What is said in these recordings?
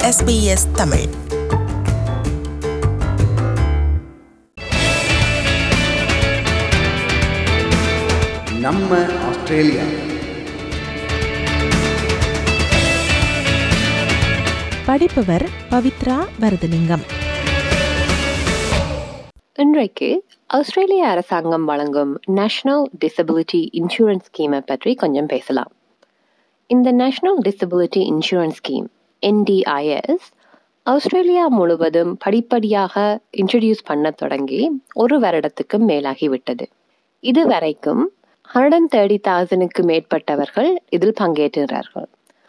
SBS Tamil நம்ம Australia படிப்பவர் Pavithra Varathalingam இன்றைக்கு ஆஸ்திரேலிய அரசாங்கம் வழங்கும் நேஷனல் டிசபிலிட்டி இன்சூரன்ஸ் ஸ்கீமை பற்றி கொஞ்சம் பேசலாம் இந்த national disability insurance scheme NDIS Australia முழுவதும் படிப்படியாக இன்ட்ரடியூஸ் பண்ண தொடங்கி ஒரு வருடத்துக்கு மேலாகிவிட்டது இதுவரைக்கும் ஹண்ட்ரட் அண்ட் தேர்ட்டி தௌசண்ட்க்கு மேற்பட்டவர்கள் இதில் பங்கேற்றுகிறார்கள்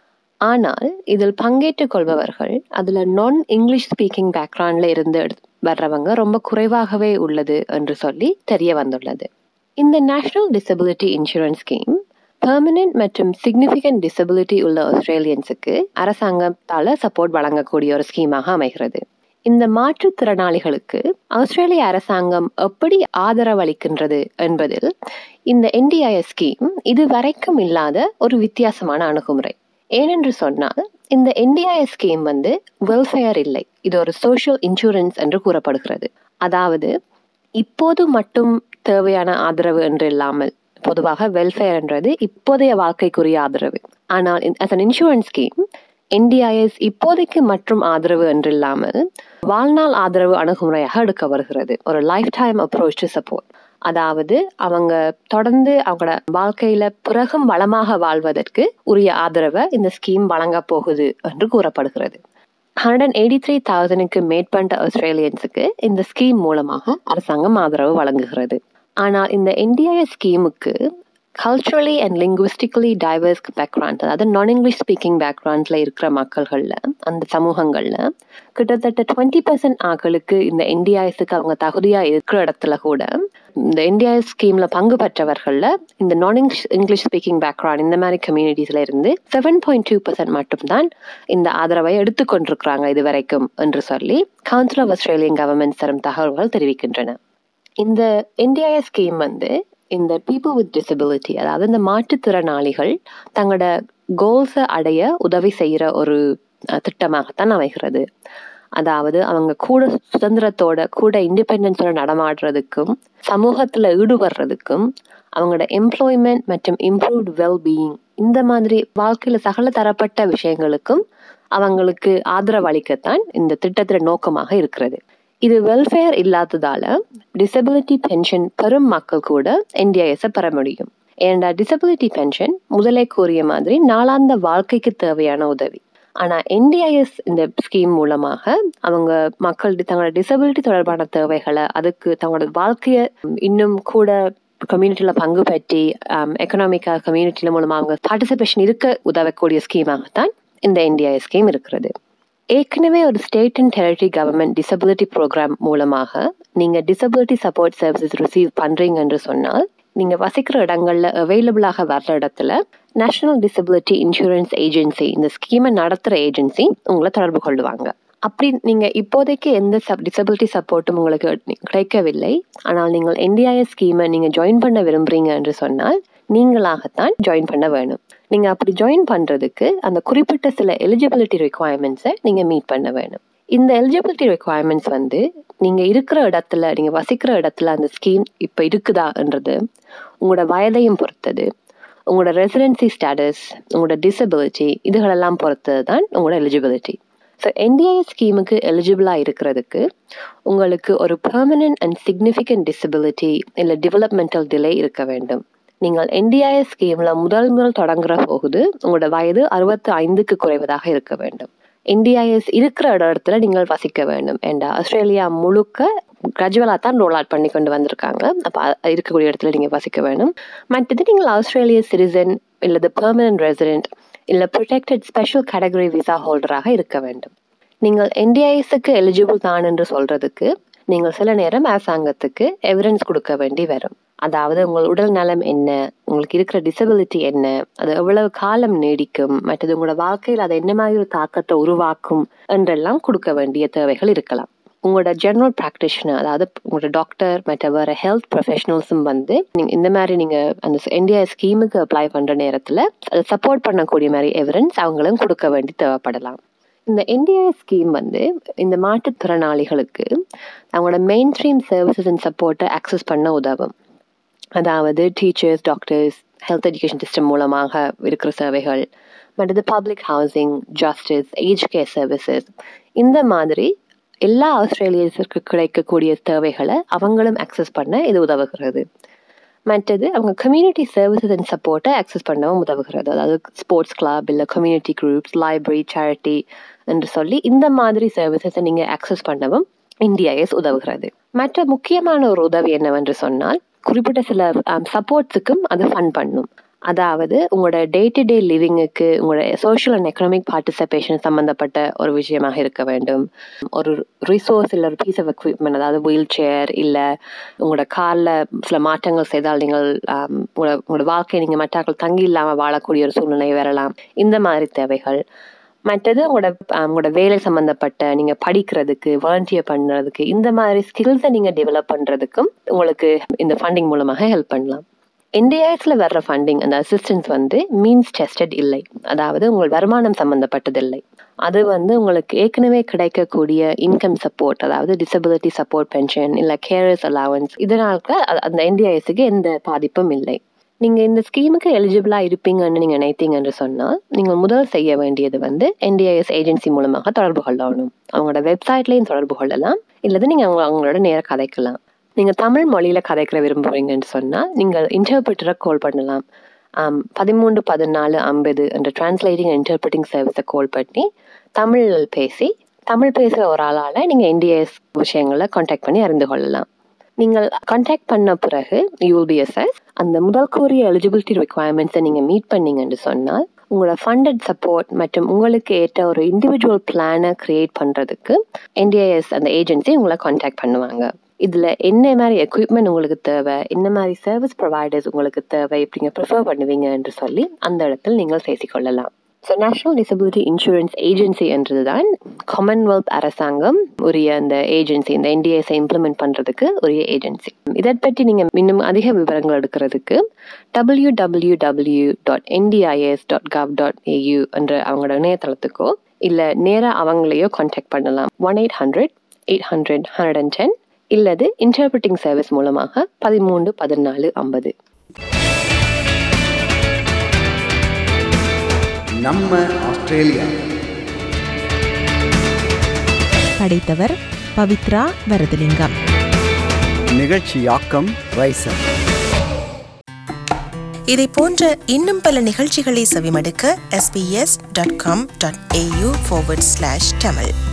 ஆனால் இதில் பங்கேற்றுக் கொள்பவர்கள் அதில் நான் இங்கிலீஷ் ஸ்பீக்கிங் பேக்ரவுண்டில் இருந்து எடுத்- வர்றவங்க ரொம்ப குறைவாகவே உள்ளது என்று சொல்லி தெரிய வந்துள்ளது இந்த national disability insurance scheme permanent மற்றும் சிக்னிஃபிகண்ட் டிசபிலிட்டி உள்ள ஆஸ்திரேலியன்ஸுக்கு அரசாங்கத்தால் சப்போர்ட் வழங்கக்கூடிய ஒரு ஸ்கீமாக அமைகிறது இந்த மாற்றுத்திறனாளிகளுக்கு ஆஸ்திரேலிய அரசாங்கம் எப்படி ஆதரவளிக்கின்றது என்பதில் இந்த என்டிஐஎஸ் ஸ்கீம் இதுவரைக்கும் இல்லாத ஒரு வித்தியாசமான அணுகுமுறை ஏனென்று சொன்னால் இந்த என்டிஐஎஸ் ஸ்கீம் வந்து வெல்ஃபேர் இல்லை இது ஒரு சோஷியல் இன்சூரன்ஸ் என்று கூறப்படுகிறது அதாவது இப்போது மட்டும் தேவையான ஆதரவு என்று இல்லாமல் பொதுவாக வெல்ஃபேர் என்றது இப்போதைய வாழ்க்கைக்குரிய ஆதரவு ஆனால் as an insurance scheme NDIS இப்போதைக்கு மற்றும் ஆதரவு என்றில்லாமல் வாழ்நாள் ஆதரவு அணுகுமுறையாக எடுக்க வருகிறது ஒரு lifetime approach to support அதாவது அவங்க தொடர்ந்து அவங்களோட வாழ்க்கையில பிறகும் வளமாக வாழ்வதற்கு உரிய ஆதரவை இந்த ஸ்கீம் வழங்க போகுது என்று கூறப்படுகிறது ஹண்ட்ரட் அண்ட் எயிட்டி த்ரீ தௌசண்ட்க்கு மேற்பட்ட ஆஸ்திரேலியன்ஸுக்கு இந்த ஸ்கீம் மூலமாக அரசாங்கம் ஆதரவு வழங்குகிறது ஆனால் இந்த என்டிஐஎஸ் ஸ்கீமுக்கு culturally and linguistically diverse background அதாவது நான் இங்கிலீஷ் ஸ்பீக்கிங் பேக்ரவுண்டில் இருக்கிற மக்கள்களில் அந்த சமூகங்களில் கிட்டத்தட்ட டுவெண்ட்டி பர்சன்ட் ஆக்களுக்கு இந்த என்டிஐஎஸ்க்கு அவங்க தகுதியாக இருக்கிற இடத்துல கூட இந்த என்டிஐஎஸ் ஸ்கீமில் பங்கு பெற்றவர்களில் இந்த நான் இங்கிலீஷ் இங்கிலீஷ் ஸ்பீக்கிங் பேக்ரவுண்ட் இந்த மாதிரி கம்யூனிட்டிஸில் இருந்து செவன் பாயிண்ட் டூ பர்சன்ட் மட்டும்தான் இந்த ஆதரவை எடுத்துக்கொண்டிருக்கிறாங்க இது வரைக்கும் என்று சொல்லி கவுன்சில் ஆஃப் ஆஸ்திரேலியன் கவர்மெண்ட் தரும் தகவல்கள் தெரிவிக்கின்றன இந்த என்டிஐஎஸ் ஸ்கீம் வந்து இந்த பீப்புள் வித் டிசபிலிட்டி அதாவது இந்த மாற்றுத்திறனாளிகள் தங்களோட கோல்ஸை அடைய உதவி செய்கிற ஒரு அஹ், திட்டமாகத்தான் அமைகிறது அதாவது அவங்க கூட சுதந்திரத்தோட கூட இண்டிபெண்டன்ஸோட நடமாடுறதுக்கும் சமூகத்தில் ஈடுபடுறதுக்கும் அவங்களோட எம்ப்ளாய்மெண்ட் மற்றும் இம்ப்ரூவ்ட் வெல்பீயிங் இந்த மாதிரி வாழ்க்கையில் சகல தரப்பட்ட விஷயங்களுக்கும் அவங்களுக்கு ஆதரவு அளிக்கத்தான் இந்த திட்டத்தின் நோக்கமாக இருக்கிறது இது வெல்ஃபேர் இல்லாததால டிசபிலிட்டி பென்ஷன் பெறும் மக்கள் கூட என்டிஐஎஸ் பெற முடியும் ஏன்டா டிசபிலிட்டி பென்ஷன் முதலே கூறிய மாதிரி நாளாந்த வாழ்க்கைக்கு தேவையான உதவி ஆனா என்டிஐஎஸ் இந்த ஸ்கீம் மூலமாக அவங்க மக்கள் தங்களோட டிசபிலிட்டி தொடர்பான தேவைகளை அதுக்கு தங்களோட வாழ்க்கையை இன்னும் கூட கம்யூனிட்டியில் பங்கு பற்றி எக்கனாமிக்கா கம்யூனிட்டியில் மூலமாக அவங்க பார்ட்டிசிபேஷன் இருக்க உதவக்கூடிய ஸ்கீமாகத்தான் இந்த என்டிஐஎஸ் ஸ்கீம் இருக்கிறது ஏற்கனவே ஒரு state and territory government disability program மூலமாக நீங்க டிசபிலிட்டி சப்போர்ட் சர்வீசஸ் ரிசீவ் பண்றீங்க என்று சொன்னால் நீங்க வசிக்கிற இடங்கள்ல அவைலபிளாக வர்ற இடத்துல நேஷனல் டிசபிலிட்டி இன்சூரன்ஸ் ஏஜென்சி இந்த ஸ்கீமை நடத்துற ஏஜென்சி உங்களை தொடர்பு கொள்ளுவாங்க அப்படி நீங்க இப்போதைக்கு எந்த சப் டிசபிலிட்டி சப்போர்ட்டும் உங்களுக்கு கிடைக்கவில்லை ஆனால் நீங்கள் என்டிஐஎஸ் ஸ்கீமை நீங்க ஜாயின் பண்ண விரும்புறீங்க என்று சொன்னால் நீங்களாகத்தான் ஜாயின் பண்ண வேணும் நீங்க அப்படி ஜாயின் பண்றதுக்கு அந்த குறிப்பிட்ட சில எலிஜிபிலிட்டி ரெக்குவயர்மெண்ட்ஸை நீங்க மீட் பண்ண வேணும் இந்த எலிஜிபிலிட்டி ரெக்குவயர்மெண்ட்ஸ் வந்து நீங்க இருக்கிற இடத்துல நீங்க வசிக்கிற இடத்துல அந்த ஸ்கீம் இப்ப இருக்குதான்றது உங்களோட வயதையும் பொறுத்தது உங்களோட ரெசிடென்சி ஸ்டேட்டஸ் உங்களோட டிசபிலிட்டி இதுகளெல்லாம் பொறுத்தது தான் உங்களோட எலிஜிபிலிட்டி ஸோ என்டிஐ ஸ்கீமுக்கு எலிஜிபிளாக இருக்கிறதுக்கு உங்களுக்கு ஒரு பெர்மனன்ட் அண்ட் சிக்னிஃபிகண்ட் டிசபிலிட்டி இல்லை டெவலப்மெண்டல் டிலே இருக்க வேண்டும் நீங்கள் என்டிஐஎஸ் ஸ்கீமில் முதல் முதல் தொடங்குற போகுது உங்களோட வயது அறுபத்து ஐந்துக்கு குறைவதாக இருக்க வேண்டும் என்டிஐஎஸ் இருக்கிற இடத்துல நீங்கள் வசிக்க வேண்டும் என்ற ஆஸ்திரேலியா முழுக்க கிராஜுவலாக தான் ரோல் அவுட் பண்ணி கொண்டு வந்திருக்காங்க அப்போ இருக்கக்கூடிய இடத்துல நீங்கள் வசிக்க வேண்டும் மற்றது நீங்கள் ஆஸ்திரேலிய சிட்டிசன் இல்லது பெர்மனன்ட் ரெசிடென்ட் இல்லை ப்ரொடெக்டட் ஸ்பெஷல் கேட்டகரி விசா ஹோல்டராக இருக்க வேண்டும் நீங்கள் என்டிஐஎஸ்க்கு எலிஜிபிள் தான் என்று சொல்றதுக்கு நீங்கள் சில நேரம் அரசாங்கத்துக்கு எவிடன்ஸ் கொடுக்க வேண்டி வரும் அதாவது உங்கள் உடல் நலம் என்ன உங்களுக்கு இருக்கிற டிசபிலிட்டி என்ன அது எவ்வளவு காலம் நீடிக்கும் மற்றது உங்களோட வாழ்க்கையில் அது என்ன மாதிரி ஒரு தாக்கத்தை உருவாக்கும் என்றெல்லாம் கொடுக்க வேண்டிய தேவைகள் இருக்கலாம் உங்களோட ஜெனரல் ப்ராக்டிஷனர் அதாவது உங்களோட டாக்டர் மற்ற வேற ஹெல்த் ப்ரொஃபஷனல்ஸும் வந்து நீங்க இந்த மாதிரி நீங்க அந்த இந்தியா ஸ்கீமுக்கு அப்ளை பண்ற நேரத்துல அதை சப்போர்ட் பண்ணக்கூடிய மாதிரி எவிடன்ஸ் அவங்களும் கொடுக்க வேண்டி தேவைப்படலாம் இந்த என்டிஐஎஸ் ஸ்கீம் வந்து இந்த மாற்றுத்திறனாளிகளுக்கு அவங்களோட மெயின் ஸ்ட்ரீம் சர்வீசஸ் அண்ட் சப்போர்ட்டை அக்சஸ் பண்ண உதவும் அதாவது teachers doctors health education system மூலமாக இருக்கிற சேவைகள் மற்றது public housing justice age care services இந்த மாதிரி எல்லா ஆஸ்திரேலியர்ஸுக்கு கிடைக்கக்கூடிய தேவைகளை அவங்களும் அக்சஸ் பண்ண இது உதவுகிறது மற்றது அவங்க கம்யூனிட்டி சர்வீசஸ் அண்ட் சப்போர்ட்டை அக்சஸ் பண்ணவும் உதவுகிறது அதாவது ஸ்போர்ட்ஸ் கிளப் இல்லை கம்யூனிட்டி குரூப்ஸ் லைப்ரரி சேரிட்டி என்று சொல்லி இந்த மாதிரி சர்வீசஸை நீங்கள் அக்சஸ் பண்ணவும் இந்தியாஎஸ் உதவுகிறது மற்ற முக்கியமான ஒரு உதவி என்னவென்று சொன்னால் குறிப்பிட்ட சில சப்போர்ட்ஸுக்கும் அது ஃபண்ட் பண்ணும் அதாவது உங்களோட டே டு டே லிவிங்குக்கு உங்களோட சோஷியல் அண்ட் எக்கனாமிக் பார்ட்டிசிபேஷன் சம்மந்தப்பட்ட ஒரு விஷயமாக இருக்க வேண்டும் ஒரு ரிசோர்ஸ் இல்லை ஒரு பீஸ் ஆஃப் எக்யூப்மெண்ட் அதாவது வீல் சேர் இல்லை உங்களோட காரில் சில மாற்றங்கள் செய்தால் நீங்கள் உங்களோட உங்களோட வாழ்க்கையை நீங்கள் மற்றாக்கள் தங்கி இல்லாமல் வாழக்கூடிய ஒரு சூழ்நிலை வரலாம் இந்த மாதிரி தேவைகள் மற்றது உங்களோட உங்களோட வேலை சம்மந்தப்பட்ட நீங்கள் படிக்கிறதுக்கு வாலண்டியர் பண்ணுறதுக்கு இந்த மாதிரி ஸ்கில்ஸை நீங்கள் டெவலப் பண்ணுறதுக்கும் உங்களுக்கு இந்த ஃபண்டிங் மூலமாக ஹெல்ப் பண்ணலாம் என்டிஐஎஸ்ல வர்ற ஃபண்டிங் அந்த அசிஸ்டன்ஸ் வந்து மீன்ஸ் டெஸ்டட் இல்லை அதாவது உங்கள் வருமானம் சம்மந்தப்பட்டதில்லை அது வந்து உங்களுக்கு ஏற்கனவே கிடைக்கக்கூடிய இன்கம் சப்போர்ட் அதாவது டிசபிலிட்டி சப்போர்ட் பென்ஷன் இல்லை கேரஸ் அலவன்ஸ் இதனால அந்த என்டிஐஎஸ்க்கு எந்த பாதிப்பும் இல்லை நீங்கள் இந்த ஸ்கீமுக்கு எலிஜிபிளாக இருப்பீங்கன்னு நீங்கள் நினைத்தீங்கன்னு சொன்னால் நீங்கள் முதல் செய்ய வேண்டியது வந்து என்டிஐஎஸ் ஏஜென்சி மூலமாக தொடர்பு கொள்ளணும் அவங்களோட வெப்சைட்லேயும் தொடர்பு கொள்ளலாம் இல்லது நீங்கள் அவங்க அவங்களோட நேர கதைக்கலாம் நீங்கள் தமிழ் மொழியில் கதைக்கிற விரும்புகிறீங்கன்னு சொன்னால் நீங்கள் இன்டர்பிரிட்டரை கால் பண்ணலாம் பதிமூன்று பதினாலு ஐம்பது என்ற டிரான்ஸ்லேட்டிங் இன்டர்பிரிட்டிங் சர்வீஸை கால் பண்ணி தமிழில் பேசி தமிழ் பேசுகிற ஒரு ஆளால் நீங்கள் என்டிஎஸ் விஷயங்களை காண்டாக்ட் பண்ணி அறிந்து கொள்ளலாம் நீங்கள் காண்டாக்ட் பண்ண பிறகு யூபிஎஸ்எஸ் அந்த முதல் கூறிய எலிஜிபிலிட்டி ரெக்குவயர்மெண்ட்ஸை நீங்கள் மீட் பண்ணீங்கன்னு சொன்னால் உங்களோட ஃபண்டட் சப்போர்ட் மற்றும் உங்களுக்கு ஏற்ற ஒரு இண்டிவிஜுவல் பிளானை கிரியேட் பண்ணுறதுக்கு என்டிஐஎஸ் அந்த ஏஜென்சி உங்களை காண்டாக்ட் பண்ணுவாங்க இதில் என்ன மாதிரி எக்யூப்மெண்ட் உங்களுக்கு தேவை என்ன மாதிரி சர்வீஸ் ப்ரொவைடர்ஸ் உங்களுக்கு தேவை இப்படிங்க ப்ரிஃபர் பண்ணுவீங்க என்று சொல்லி அந்த இடத்தில் நீங்கள் பேசிக்கொள்ளலாம் so national disability insurance agency என்றது தான் காமன்வெல்த் அரசாங்கம் உரிய அந்த ஏஜென்சி இந்த என்டிஎஸை இம்ப்ளிமெண்ட் பண்ணுறதுக்கு உரிய ஏஜென்சி இதை பற்றி நீங்கள் இன்னும் அதிக விவரங்கள் எடுக்கிறதுக்கு W W W dot NDIS dot gov dot AU என்ற அவங்களோட இணையதளத்துக்கோ இல்லை நேராக அவங்களையோ கான்டாக்ட் பண்ணலாம் one eight hundred eight hundred hundred and ten இல்லது இன்டர்பிரிட்டிங் சர்வீஸ் மூலமாக பதிமூன்று பதினாலு ஐம்பது நம்ம ஆஸ்திரேலியா படைத்தவர் பவித்ரா வரதலிங்கம் நிகழ்ச்சியாக்கம் ரைசர் இதை போன்ற இன்னும் பல நிகழ்ச்சிகளை செவிமடுக்க sbs.com.au forward slash tamil